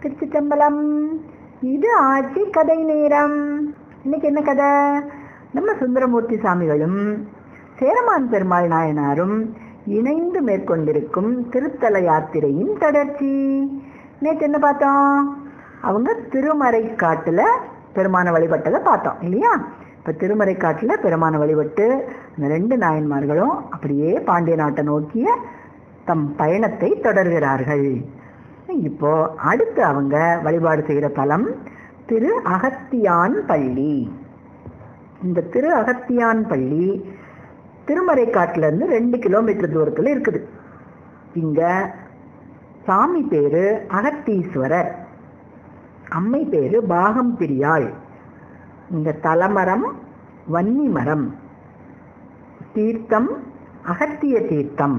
திருச்சிற்றம்பலம் இது ஆட்சி கதை நேரம் இன்னைக்கு என்ன கதை நம்ம சுந்தரமூர்த்தி சாமிகளும் சேரமான் பெருமாள் நாயனாரும் இணைந்து மேற்கொண்டிருக்கும் திருத்தல யாத்திரையின் தொடர்ச்சி நேற்று என்ன பார்த்தோம் அவங்க திருமறை காட்டுல பெருமான வழிபட்டதை பார்த்தோம் இல்லையா இப்ப திருமறை காட்டுல பெருமான வழிபட்டு இந்த ரெண்டு நாயன்மார்களும் அப்படியே பாண்டிய நாட்டை நோக்கிய தம் பயணத்தை தொடர்கிறார்கள் இப்போ அடுத்து அவங்க வழிபாடு செய்கிற தலம் திரு அகத்தியான் பள்ளி இந்த திரு அகத்தியான் பள்ளி திருமறைக்காட்டுல இருந்து ரெண்டு கிலோமீட்டர் தூரத்துல இருக்குது இங்க சாமி பேரு அகத்தீஸ்வரர் அம்மை பேரு பாகம் பிரியாள் இந்த தலமரம் வன்னி மரம் தீர்த்தம் அகத்திய தீர்த்தம்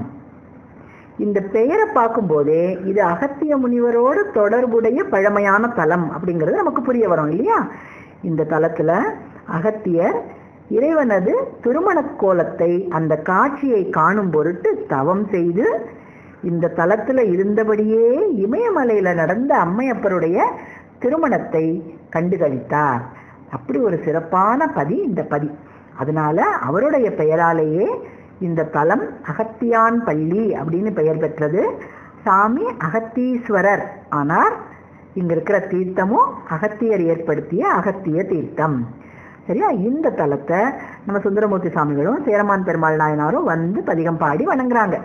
இந்த பெயரை பார்க்கும்போதே இது அகத்திய முனிவரோடு தொடர்புடைய பழமையான தலம் அப்படிங்கிறது நமக்கு புரிய வரும் இல்லையா இந்த தலத்துல அகத்தியர் இறைவனது திருமணக் கோலத்தை அந்த காட்சியை காணும் பொருட்டு தவம் செய்து இந்த தலத்துல இருந்தபடியே இமயமலையில நடந்த அம்மையப்பருடைய திருமணத்தை கண்டுகளித்தார் அப்படி ஒரு சிறப்பான பதி இந்த பதி அதனால அவருடைய பெயராலேயே இந்த தலம் அகத்தியான் பள்ளி அப்படின்னு பெயர் பெற்றது சாமி அகத்தீஸ்வரர் ஆனார் இங்க இருக்கிற தீர்த்தமும் அகத்தியர் ஏற்படுத்திய அகத்திய தீர்த்தம் சரியா இந்த தலத்தை நம்ம சுந்தரமூர்த்தி சாமிகளும் சேரமான் பெருமாள் நாயனாரும் வந்து பதிகம் பாடி வணங்குறாங்க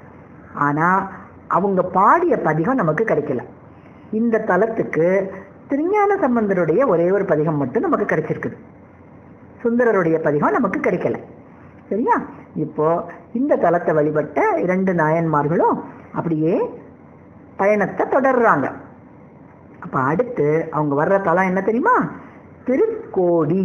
ஆனா அவங்க பாடிய பதிகம் நமக்கு கிடைக்கல இந்த தலத்துக்கு திருஞான சம்பந்தருடைய ஒரே ஒரு பதிகம் மட்டும் நமக்கு கிடைச்சிருக்குது சுந்தரருடைய பதிகம் நமக்கு கிடைக்கல சரியா இப்போ இந்த தலத்தை வழிபட்ட இரண்டு நாயன்மார்களும் அப்படியே பயணத்தை தொடர்றாங்க அப்ப அடுத்து அவங்க வர்ற தலம் என்ன தெரியுமா திருக்கோடி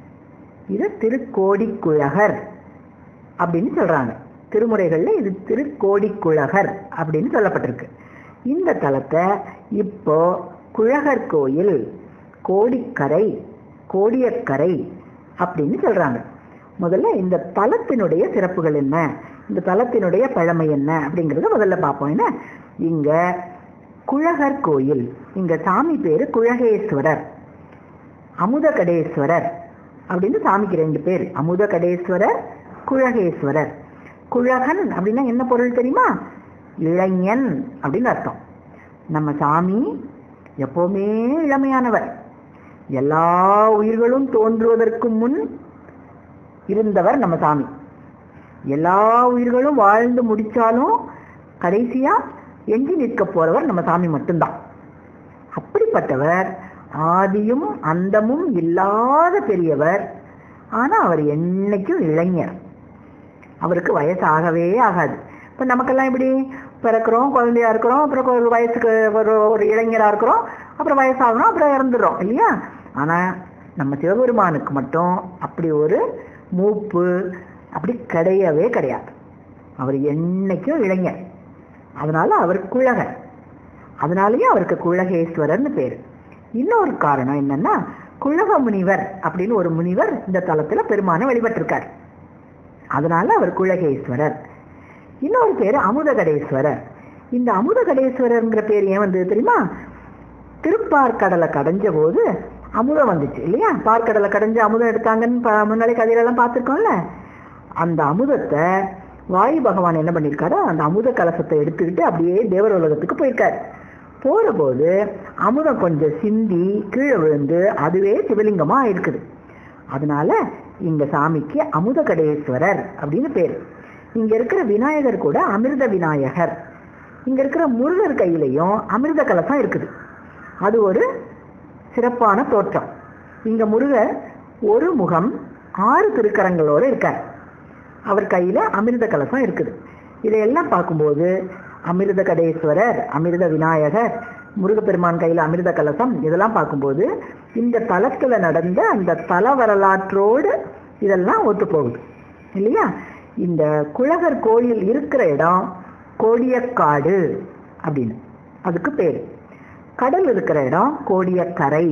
இது திருக்கோடி குழகர் அப்படின்னு சொல்றாங்க திருமுறைகள்ல இது திருக்கோடி குழகர் அப்படின்னு சொல்லப்பட்டிருக்கு இந்த தலத்தை இப்போ குழகர் கோயில் கோடிக்கரை கோடியக்கரை அப்படின்னு சொல்றாங்க முதல்ல இந்த தலத்தினுடைய சிறப்புகள் என்ன இந்த தலத்தினுடைய பழமை என்ன அப்படிங்கறத முதல்ல பார்ப்போம் என்ன இங்க குழகர் கோயில் இங்க சாமி பேரு குழகேஸ்வரர் அமுதகடேஸ்வரர் அப்படின்னு சாமிக்கு ரெண்டு பேர் அமுதகடேஸ்வரர் குழகேஸ்வரர் குழகன் அப்படின்னா என்ன பொருள் தெரியுமா இளைஞன் அப்படின்னு அர்த்தம் நம்ம சாமி எப்பவுமே இளமையானவர் எல்லா உயிர்களும் தோன்றுவதற்கு முன் இருந்தவர் நம்ம சாமி எல்லா உயிர்களும் வாழ்ந்து முடிச்சாலும் கடைசியா எஞ்சி நிற்க போறவர் நம்ம சாமி மட்டும்தான் அப்படிப்பட்டவர் ஆதியும் அந்தமும் இல்லாத பெரியவர் ஆனா அவர் என்னைக்கும் இளைஞர் அவருக்கு வயசு ஆகவே ஆகாது இப்ப நமக்கெல்லாம் இப்படி பிறக்கிறோம் குழந்தையா இருக்கிறோம் அப்புறம் ஒரு வயசுக்கு ஒரு ஒரு இளைஞரா இருக்கிறோம் அப்புறம் வயசாகணும் அப்புறம் இறந்துடுறோம் இல்லையா ஆனா நம்ம சிவபெருமானுக்கு மட்டும் அப்படி ஒரு மூப்பு அப்படி கிடையவே கிடையாது அவர் என்னைக்கும் இளைஞர் அதனால அவர் குழகர் அதனாலயே அவருக்கு குழகேஸ்வரர்னு பேரு இன்னொரு காரணம் என்னன்னா குழக முனிவர் அப்படின்னு ஒரு முனிவர் இந்த தலத்துல பெருமான வழிபட்டிருக்கார் அதனால அவர் குழகேஸ்வரர் இன்னொரு பேரு அமுதகடேஸ்வரர் இந்த அமுதகடேஸ்வரர்ங்கிற பேர் ஏன் வந்தது தெரியுமா திருப்பார்கடலை கடைஞ்ச போது அமுதம் வந்துச்சு இல்லையா பார்க்கடலை கடைஞ்சு அமுதம் எடுத்தாங்கன்னு முன்னாடி கதையிலெல்லாம் பார்த்துருக்கோம்ல அந்த அமுதத்தை வாயு பகவான் என்ன பண்ணியிருக்காரு அந்த அமுத கலசத்தை எடுத்துக்கிட்டு அப்படியே தேவர் உலகத்துக்கு போயிருக்காரு போற போது அமுதம் கொஞ்சம் சிந்தி கீழே விழுந்து அதுவே சிவலிங்கமா இருக்குது அதனால இங்க சாமிக்கு அமுத கடேஸ்வரர் அப்படின்னு பேரு இங்க இருக்கிற விநாயகர் கூட அமிர்த விநாயகர் இங்க இருக்கிற முருகர் கையிலையும் அமிர்த கலசம் இருக்குது அது ஒரு சிறப்பான தோற்றம் இங்க முருகர் ஒரு முகம் ஆறு திருக்கரங்களோட இருக்கார் அவர் கையில அமிர்த கலசம் இருக்குது இதையெல்லாம் பார்க்கும்போது அமிர்த கடேஸ்வரர் அமிர்த விநாயகர் முருகப்பெருமான் கையில அமிர்த கலசம் இதெல்லாம் பார்க்கும்போது இந்த தலத்துல நடந்த அந்த தல வரலாற்றோடு இதெல்லாம் ஒத்து போகுது இல்லையா இந்த குழகர் கோயில் இருக்கிற இடம் கோடியக்காடு அப்படின்னு அதுக்கு பேரு கடல் இருக்கிற இடம் கோடியக்கரை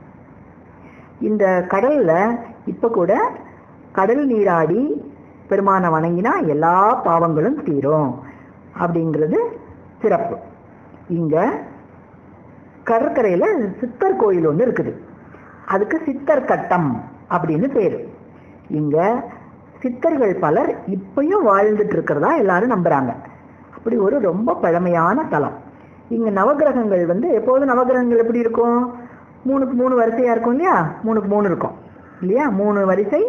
இந்த கடல்ல இப்ப கூட கடல் நீராடி பெருமான வணங்கினா எல்லா பாவங்களும் தீரும் அப்படிங்கிறது சிறப்பு இங்க கடற்கரையில சித்தர் கோயில் ஒன்று இருக்குது அதுக்கு சித்தர் கட்டம் அப்படின்னு பேரு இங்க சித்தர்கள் பலர் இப்பயும் வாழ்ந்துட்டு இருக்கிறதா எல்லாரும் நம்புறாங்க அப்படி ஒரு ரொம்ப பழமையான தலம் இங்க நவகிரகங்கள் வந்து எப்போதும் நவகிரகங்கள் எப்படி இருக்கும் மூணுக்கு மூணு வரிசையா இருக்கும் இல்லையா மூணுக்கு மூணு இருக்கும் இல்லையா மூணு வரிசை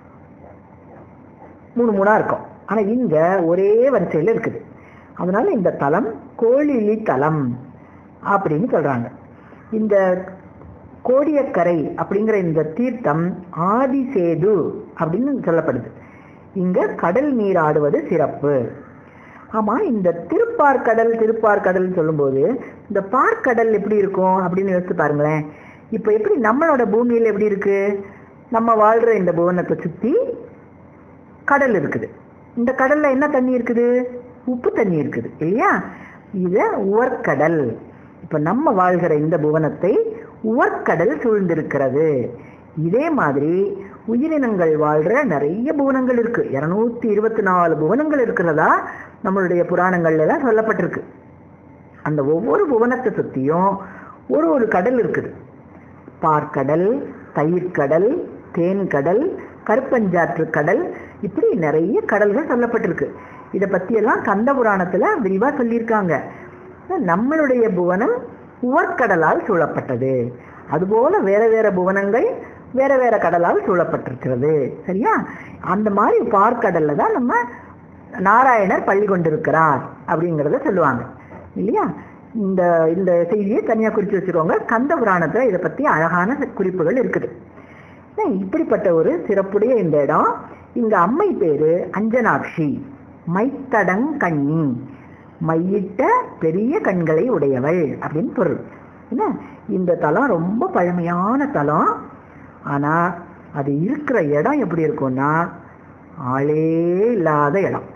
மூணு மூணா இருக்கும் ஆனா இங்க ஒரே வரிசையில இருக்குது அதனால இந்த தலம் கோழிலி தலம் அப்படின்னு சொல்றாங்க இந்த கோடியக்கரை அப்படிங்கிற இந்த தீர்த்தம் ஆதிசேது அப்படின்னு சொல்லப்படுது இங்க கடல் நீராடுவது சிறப்பு ஆமா இந்த திருப்பார்கடல் திருப்பார்கடல் சொல்லும்போது இந்த பார்க்கடல் எப்படி இருக்கும் அப்படின்னு யோசிச்சு பாருங்களேன் இப்போ எப்படி நம்மளோட பூமியில எப்படி இருக்கு நம்ம வாழ்ற இந்த புவனத்தை சுத்தி கடல் இருக்குது இந்த கடல்ல என்ன தண்ணி இருக்குது உப்பு தண்ணி இருக்குது இல்லையா இத உவர்கடல் இப்ப நம்ம வாழ்கிற இந்த புவனத்தை உவர்கடல் சூழ்ந்திருக்கிறது இதே மாதிரி உயிரினங்கள் வாழ்ற நிறைய புவனங்கள் இருக்கு இருநூத்தி இருபத்தி நாலு புவனங்கள் இருக்கிறதா நம்மளுடைய புராணங்கள்ல எல்லாம் சொல்லப்பட்டிருக்கு அந்த ஒவ்வொரு புவனத்தை சுத்தியும் ஒரு ஒரு கடல் இருக்குது பார்க்கடல் தயிர்கடல் தேன்கடல் கருப்பஞ்சாற்று கடல் இப்படி நிறைய கடல்கள் சொல்லப்பட்டிருக்கு இதை பத்தியெல்லாம் கந்த புராணத்துல விரிவா சொல்லியிருக்காங்க நம்மளுடைய புவனம் உவர்கடலால் சூழப்பட்டது அதுபோல வேற வேற புவனங்கள் வேற வேற கடலால் சூழப்பட்டிருக்கிறது சரியா அந்த மாதிரி பார்க்கடல்ல தான் நம்ம நாராயணர் பள்ளி கொண்டிருக்கிறார் அப்படிங்கிறத சொல்லுவாங்க இல்லையா இந்த இந்த செய்தியை தனியா குறிச்சு வச்சுக்கோங்க கந்த புராணத்துல இதை பத்தி அழகான குறிப்புகள் இருக்குது இப்படிப்பட்ட ஒரு சிறப்புடைய இந்த இடம் இங்க அம்மை பேரு அஞ்சனாட்சி மைத்தடங் கண்ணி மையிட்ட பெரிய கண்களை உடையவள் அப்படின்னு பொருள் என்ன இந்த தலம் ரொம்ப பழமையான தலம் ஆனா அது இருக்கிற இடம் எப்படி இருக்கும்னா ஆளே இல்லாத இடம்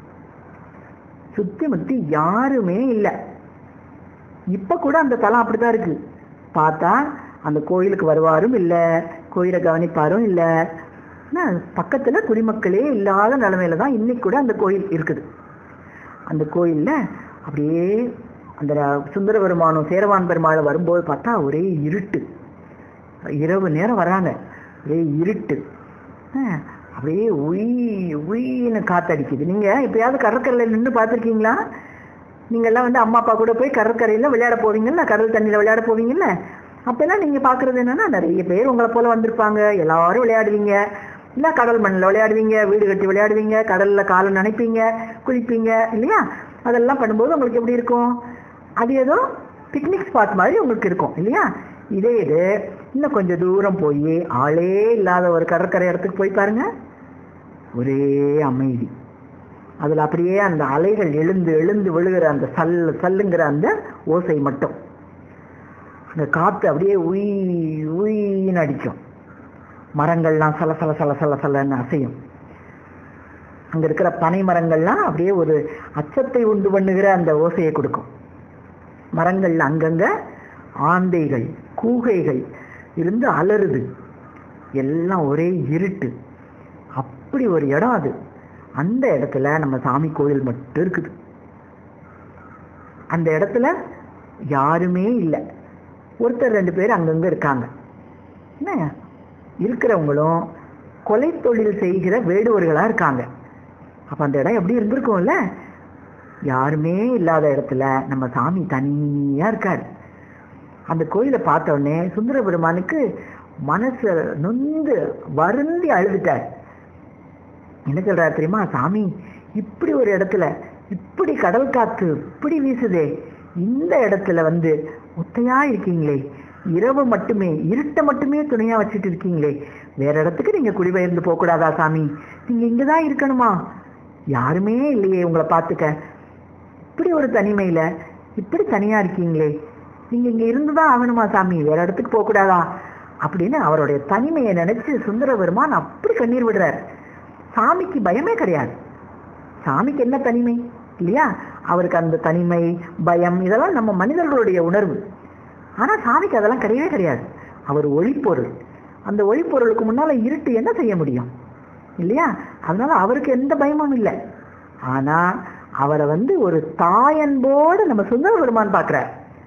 சுத்தி முத்தி யாருமே இல்லை இப்ப கூட அந்த தலம் அப்படித்தான் இருக்கு பார்த்தா அந்த கோயிலுக்கு வருவாரும் இல்லை கோயிலை கவனிப்பாரும் இல்லை பக்கத்துல குடிமக்களே இல்லாத நிலைமையில தான் இன்னைக்கு கூட அந்த கோயில் இருக்குது அந்த கோயில்ல அப்படியே அந்த சுந்தர பெருமானும் சேரவான் பெருமாளை வரும்போது பார்த்தா ஒரே இருட்டு இரவு நேரம் வராங்க ஒரே இருட்டு அப்படியே உய் உயின்னு காத்தடிக்குது நீங்க எப்பயாவது கடற்கரையில நின்று பார்த்துருக்கீங்களா நீங்கெல்லாம் வந்து அம்மா அப்பா கூட போய் கடற்கரையில விளையாட போவீங்கல்ல கடல் தண்ணியில விளையாட போவீங்கல்ல அப்பெல்லாம் நீங்க பாக்குறது என்னன்னா நிறைய பேர் உங்களை போல வந்திருப்பாங்க எல்லாரும் விளையாடுவீங்க இல்ல கடல் மண்ணில் விளையாடுவீங்க வீடு கட்டி விளையாடுவீங்க கடல்ல காலை நினைப்பீங்க குளிப்பீங்க இல்லையா அதெல்லாம் பண்ணும்போது உங்களுக்கு எப்படி இருக்கும் அது ஏதோ பிக்னிக் ஸ்பாட் மாதிரி உங்களுக்கு இருக்கும் இல்லையா இதே இது இன்னும் கொஞ்சம் தூரம் போய் ஆளே இல்லாத ஒரு கடற்கரை இடத்துக்கு போய் பாருங்க ஒரே அமைதி அதுல அப்படியே அந்த அலைகள் எழுந்து எழுந்து விழுகிற அந்த சல் சல்லுங்கிற அந்த ஓசை மட்டும் அந்த காத்து அப்படியே உய் உயின்னு அடிக்கும் மரங்கள்லாம் சல சல சல சல சலன்னு அசையும் அங்க இருக்கிற பனை மரங்கள்லாம் அப்படியே ஒரு அச்சத்தை உண்டு பண்ணுகிற அந்த ஓசையை கொடுக்கும் மரங்கள்ல அங்கங்க ஆந்தைகள் கூகைகள் இருந்து அலறுது எல்லாம் ஒரே இருட்டு அப்படி ஒரு இடம் அது அந்த இடத்துல நம்ம சாமி கோயில் மட்டும் இருக்குது அந்த இடத்துல யாருமே இல்லை ஒருத்தர் ரெண்டு பேர் அங்கங்க இருக்காங்க என்ன இருக்கிறவங்களும் கொலை தொழில் செய்கிற வேடுவர்களா இருக்காங்க அப்ப அந்த இடம் எப்படி இருந்திருக்கும்ல யாருமே இல்லாத இடத்துல நம்ம சாமி தனியா இருக்காரு அந்த கோயிலை பார்த்த உடனே சுந்தர பெருமானுக்கு மனசு நொந்து வருந்தி அழுதுட்டார் என்ன சொல்றாரு தெரியுமா சாமி இப்படி ஒரு இடத்துல இப்படி கடல் காத்து இப்படி வீசுதே இந்த இடத்துல வந்து ஒத்தையா இருக்கீங்களே இரவு மட்டுமே இருட்டை மட்டுமே துணையா வச்சுட்டு இருக்கீங்களே வேற இடத்துக்கு நீங்க குடிபெயர்ந்து போக கூடாதா சாமி நீங்க இங்கதான் இருக்கணுமா யாருமே இல்லையே உங்களை பார்த்துக்க இப்படி ஒரு தனிமையில இப்படி தனியா இருக்கீங்களே நீங்க இங்க இருந்துதான் ஆகணுமா சாமி வேற இடத்துக்கு போக கூடாதா அப்படின்னு அவருடைய தனிமையை நினைச்சு சுந்தர பெருமான் அப்படி கண்ணீர் விடுறார் சாமிக்கு பயமே கிடையாது சாமிக்கு என்ன தனிமை இல்லையா அவருக்கு அந்த தனிமை பயம் இதெல்லாம் நம்ம மனிதர்களுடைய உணர்வு ஆனா சாமிக்கு அதெல்லாம் கிடையவே கிடையாது அவர் ஒளிப்பொருள் அந்த ஒளிப்பொருளுக்கு முன்னால இருட்டு என்ன செய்ய முடியும் இல்லையா அதனால அவருக்கு எந்த பயமும் இல்லை ஆனா அவரை வந்து ஒரு தாயன்போடு நம்ம சுந்தர பெருமான் பார்க்கிறார்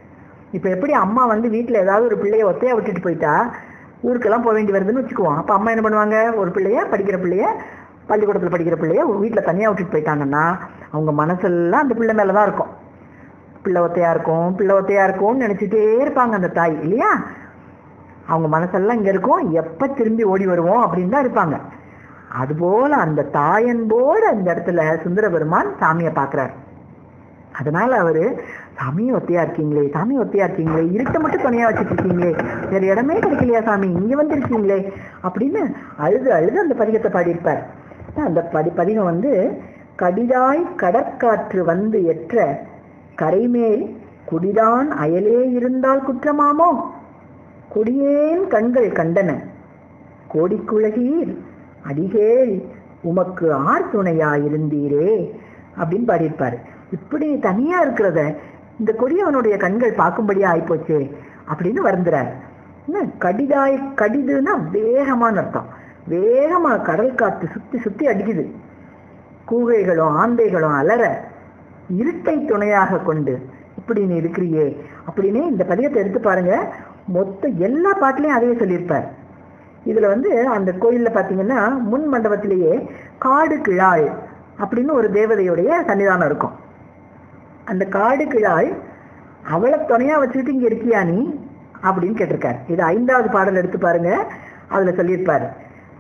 இப்போ எப்படி அம்மா வந்து வீட்டில் ஏதாவது ஒரு பிள்ளைய ஒத்தையா விட்டுட்டு போயிட்டா ஊருக்கெல்லாம் போக வேண்டி வருதுன்னு வச்சுக்குவோம் அப்போ அம்மா என்ன பண்ணுவாங்க ஒரு பிள்ளைய படிக்கிற பிள்ளைய பள்ளிக்கூடத்தில் படிக்கிற பிள்ளைய வீட்டில் தனியாக விட்டுட்டு போயிட்டாங்கன்னா அவங்க மனசெல்லாம் அந்த பிள்ளை மேலே தான் இருக்கும் பிள்ளை ஒத்தையா இருக்கும் பிள்ளை ஒத்தையா இருக்கும்னு நினச்சிட்டே இருப்பாங்க அந்த தாய் இல்லையா அவங்க மனசெல்லாம் இங்கே இருக்கும் எப்போ திரும்பி ஓடி வருவோம் அப்படின்னு தான் இருப்பாங்க அதுபோல அந்த தாயன்போடு அந்த இடத்துல சுந்தர பெருமான் சாமியை பார்க்குறார் அதனால அவரு சாமி ஒத்தையா இருக்கீங்களே சாமி ஒத்தையா இருக்கீங்களே இருட்டை மட்டும் துணையா வச்சுட்டு இருக்கீங்களே வேற இடமே கிடைக்கலையா சாமி இங்க வந்திருக்கீங்களே அப்படின்னு அழுது அழுது அந்த பதிகத்தை பாடியிருப்பார் அந்த படி பதிகம் வந்து கடிதாய் கடற்காற்று வந்து எற்ற கரைமேல் குடிதான் அயலே இருந்தால் குற்றமாமோ குடியேன் கண்கள் கண்டன கோடிக்குலகீர் அடிகேள் உமக்கு ஆர் துணையாயிருந்தீரே அப்படின்னு பாடியிருப்பாரு இப்படி தனியா இருக்கிறத இந்த கொடியவனுடைய கண்கள் பார்க்கும்படியா ஆயிப்போச்சே அப்படின்னு வருந்துறார் என்ன கடிதாய் கடிதுன்னா வேகமான அர்த்தம் வேகமா கடல் காத்து சுத்தி சுத்தி அடிக்குது கூகைகளும் ஆந்தைகளும் அலற இருட்டை துணையாக கொண்டு இப்படி நீ இருக்கிறியே அப்படின்னு இந்த பதிகத்தை எடுத்து பாருங்க மொத்த எல்லா பாட்டுலயும் அதையே சொல்லியிருப்பார் இதுல வந்து அந்த கோயில்ல பாத்தீங்கன்னா முன் மண்டபத்திலேயே காடு கிழாய் அப்படின்னு ஒரு தேவதையுடைய சன்னிதானம் இருக்கும் அந்த காடு கிழாய் அவளை துணையா வச்சுக்கிட்டு இங்க இருக்கியா நீ அப்படின்னு கேட்டிருக்காரு இது ஐந்தாவது பாடல் எடுத்து பாருங்க அதுல சொல்லியிருப்பாரு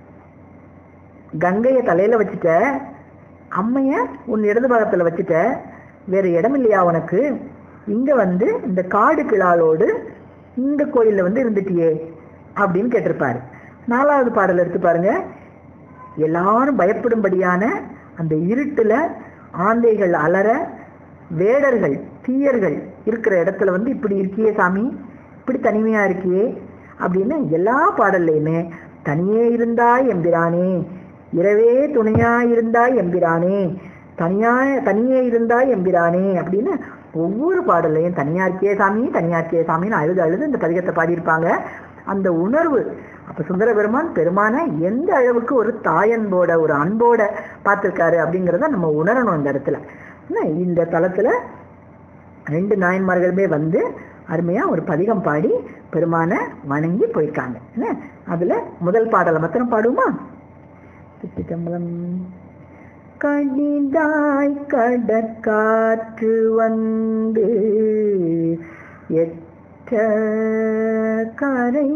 கங்கைய தலையில வச்சுட்ட அம்மைய உன் இடது பாகத்துல வச்சுட்ட வேற இடம் இல்லையா உனக்கு இங்க வந்து இந்த காடு கிழாலோடு இந்த கோயில்ல வந்து இருந்துட்டியே அப்படின்னு கேட்டிருப்பாரு நாலாவது பாடல் எடுத்து பாருங்க எல்லாரும் பயப்படும்படியான அந்த இருட்டுல ஆந்தைகள் அலற வேடர்கள் தீயர்கள் இருக்கிற இடத்துல வந்து இப்படி இருக்கியே சாமி இப்படி தனிமையா இருக்கியே அப்படின்னு எல்லா பாடல்லையுமே தனியே இருந்தாய் எம்பிரானே இரவே துணையா இருந்தாய் எம்பிரானே தனியா தனியே இருந்தாய் எம்பிரானே அப்படின்னு ஒவ்வொரு பாடல்லையும் தனியா இருக்கியே சாமி தனியா இருக்கியே சாமின்னு அழுது அழுது இந்த பதிகத்தை பாடியிருப்பாங்க அந்த உணர்வு அப்ப சுந்தர பெருமான் பெருமான எந்த அளவுக்கு ஒரு தாயன்போட ஒரு அன்போட பார்த்திருக்காரு அப்படிங்கிறத நம்ம உணரணும் இந்த இடத்துல என்ன, இந்த தளத்துல ரெண்டு நாயன்மார்களுமே வந்து அருமையா ஒரு பதிகம் பாடி பெருமான வணங்கி போயிருக்காங்க என்ன அதுல முதல் பாடலை மாத்திரம் பாடுவோமா சித்தம்பலம் கடிதாய் கடற்காற்று வந்து எற்ற கரை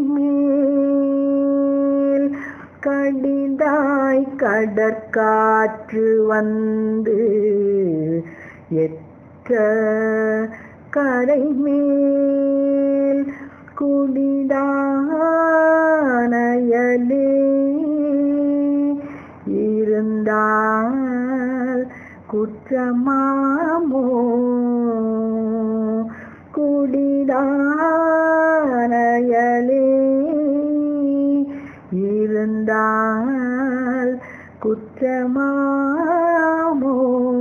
மேல் கடிதாய் கடற்காற்று வந்து எற்ற கரை மேல் குடிதானயலே இருந்தால் குற்றமாமோ குடிதானயலே இருந்தால் குற்றமாமோ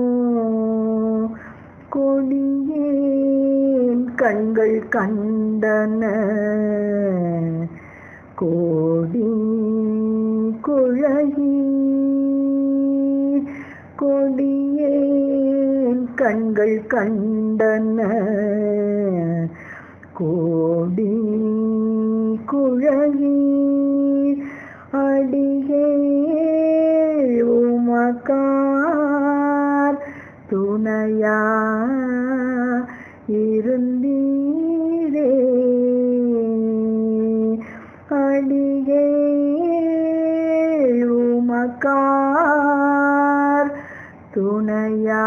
கொடியேன் கண்கள் கண்டன கோடி குழகி கொடியேன் கண்கள் கண்டன கோடி குழகி அடியே உமக்கார் துணையா இருந்தீரே அடியே உமக்கார் துணையா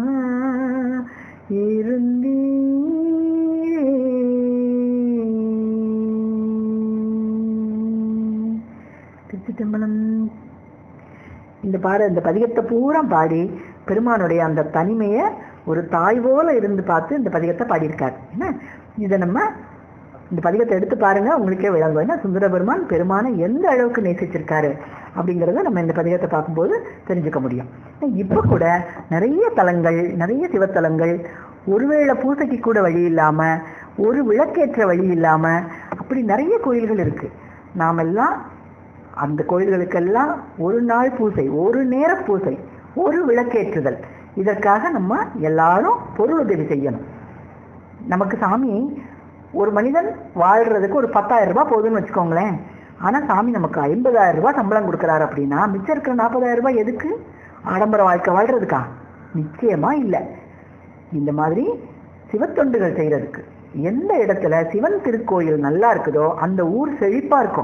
இருந்தீரே திருச்சிட்டம்பலம் இந்த பாட இந்த பதிகத்தை பூரா பாடி பெருமானுடைய அந்த தனிமையை ஒரு தாய் போல இருந்து பார்த்து இந்த பதிகத்தை பாடியிருக்காரு என்ன இதை நம்ம இந்த பதிகத்தை எடுத்து பாருங்க உங்களுக்கே விளங்கும் என்ன சுந்தர பெருமான் பெருமானை எந்த அளவுக்கு நேசிச்சிருக்காரு அப்படிங்கிறத நம்ம இந்த பதிகத்தை பார்க்கும்போது தெரிஞ்சுக்க முடியும் இப்போ கூட நிறைய தலங்கள் நிறைய சிவத்தலங்கள் ஒருவேளை பூசைக்கு கூட வழி இல்லாம ஒரு விளக்கேற்ற வழி இல்லாம அப்படி நிறைய கோயில்கள் இருக்கு நாமெல்லாம் அந்த கோயில்களுக்கெல்லாம் ஒரு நாள் பூசை ஒரு நேர பூசை ஒரு விளக்கேற்றுதல் இதற்காக நம்ம எல்லாரும் பொருள் உதவி செய்யணும் நமக்கு சாமி ஒரு மனிதன் வாழ்றதுக்கு ஒரு பத்தாயிரம் ரூபாய் போகுதுன்னு வச்சுக்கோங்களேன் ஆனா சாமி நமக்கு ஐம்பதாயிரம் ரூபாய் சம்பளம் கொடுக்குறாரு அப்படின்னா மிச்சம் இருக்கிற நாற்பதாயிரம் ரூபாய் எதுக்கு ஆடம்பர வாழ்க்கை வாழ்றதுக்கா நிச்சயமா இல்லை இந்த மாதிரி சிவத்தொண்டுகள் செய்யறதுக்கு எந்த இடத்துல சிவன் திருக்கோயில் நல்லா இருக்குதோ அந்த ஊர் செழிப்பா இருக்கும்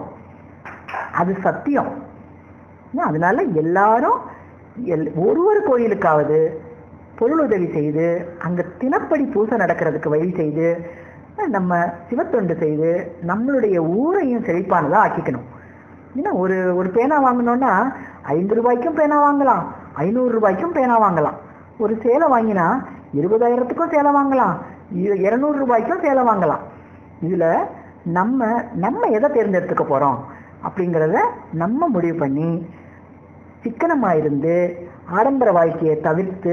அது சத்தியம் ஏன் அதனால எல்லாரும் எல்- ஒரு ஒரு கோயிலுக்காவது பொருள் உதவி செய்து அங்க தினப்படி பூசை நடக்கிறதுக்கு வழி செய்து நம்ம சிவத்தொண்டு செய்து நம்மளுடைய ஊரையும் செழிப்பானதா ஆக்கிக்கணும் ஏன்னா ஒரு ஒரு பேனா வாங்கணும்னா ஐந்து ரூபாய்க்கும் பேனா வாங்கலாம் ஐநூறு ரூபாய்க்கும் பேனா வாங்கலாம் ஒரு சேலை வாங்கினா இருபதாயிரத்துக்கும் சேலை வாங்கலாம் இ- இருநூறு ரூபாய்க்கும் சேலை வாங்கலாம் இதுல நம்ம நம்ம எதை தேர்ந்தெடுத்துக்க போறோம் அப்படிங்கிறத நம்ம முடிவு பண்ணி சிக்கனமா இருந்து ஆடம்பர வாழ்க்கையை தவிர்த்து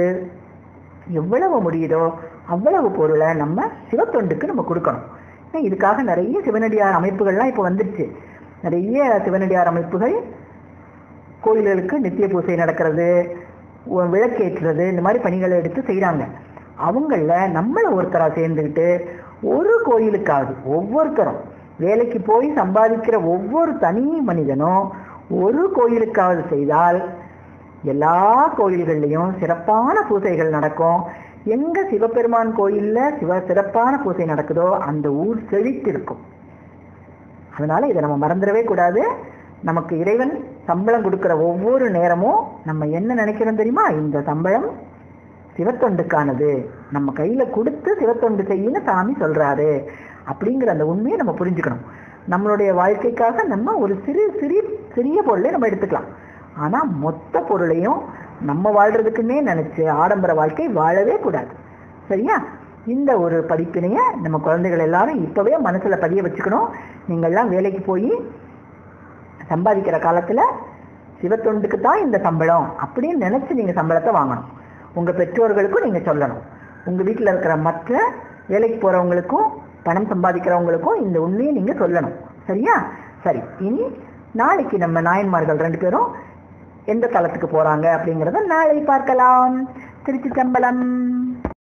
எவ்வளவு முடியுதோ அவ்வளவு பொருளை நம்ம சிவத்தொண்டுக்கு நம்ம கொடுக்கணும் ஏன்னா இதுக்காக நிறைய சிவனடியார் அமைப்புகள்லாம் இப்போ வந்துருச்சு நிறைய சிவனடியார் அமைப்புகள் கோயில்களுக்கு நித்திய பூசை நடக்கிறது உ- விளக்கேற்றுறது இந்த மாதிரி பணிகளை எடுத்து செய்றாங்க அவங்கள நம்மள ஒருத்தரா சேர்ந்துக்கிட்டு ஒரு கோயிலுக்காவது ஒவ்வொருத்தரும் வேலைக்கு போய் சம்பாதிக்கிற ஒவ்வொரு தனி மனிதனும் ஒரு கோயிலுக்காவது செய்தால் எல்லா கோயில்கள்லையும் சிறப்பான பூசைகள் நடக்கும் எங்க சிவபெருமான் கோயில்ல சிவ சிறப்பான பூசை நடக்குதோ அந்த ஊர் செழித்திருக்கும் அதனால இதை நம்ம மறந்துடவே கூடாது நமக்கு இறைவன் சம்பளம் கொடுக்கிற ஒவ்வொரு நேரமும் நம்ம என்ன நினைக்கிறோம் தெரியுமா இந்த சம்பளம் சிவத்தொண்டுக்கானது நம்ம கையில கொடுத்து சிவத்தொண்டு செய்யுன்னு சாமி சொல்றாரு அப்படிங்கிற அந்த உண்மையை நம்ம புரிஞ்சுக்கணும் நம்மளுடைய வாழ்க்கைக்காக நம்ம ஒரு சிறு சிறிய சிறிய பொருளை நம்ம எடுத்துக்கலாம் ஆனா மொத்த பொருளையும் நம்ம வாழ்றதுக்குன்னே நினைச்சு ஆடம்பர வாழ்க்கை வாழவே கூடாது சரியா இந்த ஒரு படிப்பினைய நம்ம குழந்தைகள் எல்லாரும் இப்பவே மனசுல பதிய வச்சுக்கணும் நீங்கள்லாம் வேலைக்கு போய் சம்பாதிக்கிற காலத்துல சிவத்தொண்டுக்கு தான் இந்த சம்பளம் அப்படின்னு நினைச்சு நீங்க சம்பளத்தை வாங்கணும் உங்க பெற்றோர்களுக்கும் நீங்க சொல்லணும் உங்க வீட்டுல இருக்கிற மற்ற வேலைக்கு போறவங்களுக்கும் பணம் சம்பாதிக்கிறவங்களுக்கும் இந்த உண்மையை நீங்க சொல்லணும் சரியா சரி இனி நாளைக்கு நம்ம நாயன்மார்கள் ரெண்டு பேரும் எந்த தளத்துக்கு போறாங்க அப்படிங்கறத நாளை பார்க்கலாம் திருச்சி சம்பளம்